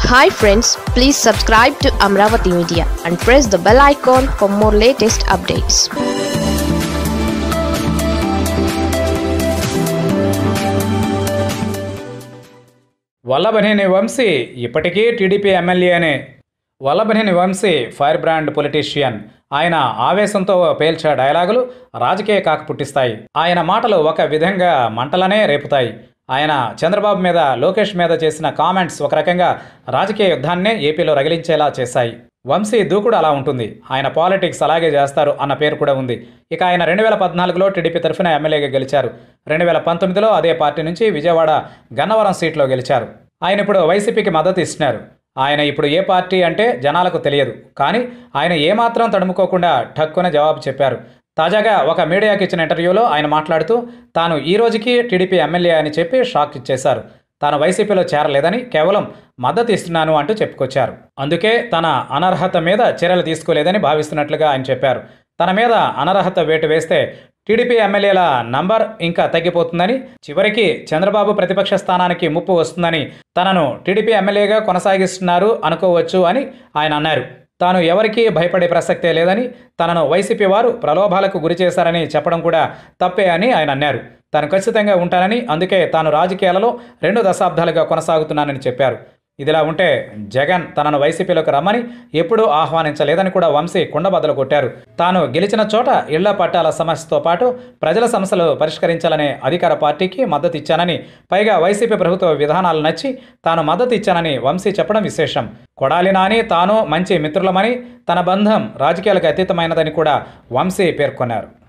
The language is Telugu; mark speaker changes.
Speaker 1: hi friends please subscribe to Amaravati media and press the bell icon for more latest updates
Speaker 2: Vallabhaneni Vamsi ఇప్పటికీ టీడీపీ ఎమ్మెల్యేనే Vallabhaneni Vamsi fire brand politician ఆయన ఆవేశంతో పేల్చే డైలాగులు రాజకీయ కాక పుట్టిస్తాయి ఆయన మాటలు ఒక విధంగా మంటలనే రేపుతాయి ఆయన చంద్రబాబు మీద లోకేష్ మీద చేసిన కామెంట్స్ ఒక రకంగా రాజకీయ యుద్ధాన్నే ఏపీలో రగిలించేలా చేశాయి వంశీ దూకుడు అలా ఉంటుంది ఆయన పాలిటిక్స్ అలాగే చేస్తారు అన్న పేరు కూడా ఉంది ఇక ఆయన రెండు వేల పద్నాలుగులో టీడీపీ తరఫున ఎమ్మెల్యేగా గెలిచారు రెండు వేల పంతొమ్మిదిలో అదే పార్టీ నుంచి విజయవాడ గన్నవరం సీట్లో గెలిచారు ఆయన ఇప్పుడు వైసీపీకి మద్దతు ఇస్తున్నారు ఆయన ఇప్పుడు ఏ పార్టీ అంటే జనాలకు తెలియదు కానీ ఆయన ఏమాత్రం తడుముకోకుండా ఠక్కున జవాబు చెప్పారు తాజాగా ఒక మీడియాకి ఇచ్చిన ఇంటర్వ్యూలో ఆయన మాట్లాడుతూ తాను ఈ రోజుకి టీడీపీ ఎమ్మెల్యే అని చెప్పి షాక్ ఇచ్చేశారు తాను వైసీపీలో చేరలేదని కేవలం మద్దతు ఇస్తున్నాను అంటూ చెప్పుకొచ్చారు అందుకే తన అనర్హత మీద చర్యలు తీసుకోలేదని భావిస్తున్నట్లుగా ఆయన చెప్పారు తన మీద అనర్హత వేటు వేస్తే టీడీపీ ఎమ్మెల్యేల నంబర్ ఇంకా తగ్గిపోతుందని చివరికి చంద్రబాబు ప్రతిపక్ష స్థానానికి ముప్పు వస్తుందని తనను టీడీపీ ఎమ్మెల్యేగా కొనసాగిస్తున్నారు అనుకోవచ్చు అని ఆయన అన్నారు తాను ఎవరికీ భయపడే ప్రసక్తే లేదని తనను వైసీపీ వారు ప్రలోభాలకు గురి చేశారని చెప్పడం కూడా తప్పే అని ఆయన అన్నారు తాను ఖచ్చితంగా ఉంటానని అందుకే తాను రాజకీయాలలో రెండు దశాబ్దాలుగా కొనసాగుతున్నానని చెప్పారు ఇదిలా ఉంటే జగన్ తనను వైసీపీలోకి రమ్మని ఎప్పుడూ ఆహ్వానించలేదని కూడా వంశీ కుండబద్దలు కొట్టారు తాను గెలిచిన చోట ఇళ్ల పట్టాల సమస్యతో పాటు ప్రజల సమస్యలు పరిష్కరించాలనే అధికార పార్టీకి మద్దతు ఇచ్చానని పైగా వైసీపీ ప్రభుత్వ విధానాలు నచ్చి తాను మద్దతు ఇచ్చానని వంశీ చెప్పడం విశేషం కొడాలి నాని తాను మంచి మిత్రులమని తన బంధం రాజకీయాలకు అతీతమైనదని కూడా వంశీ పేర్కొన్నారు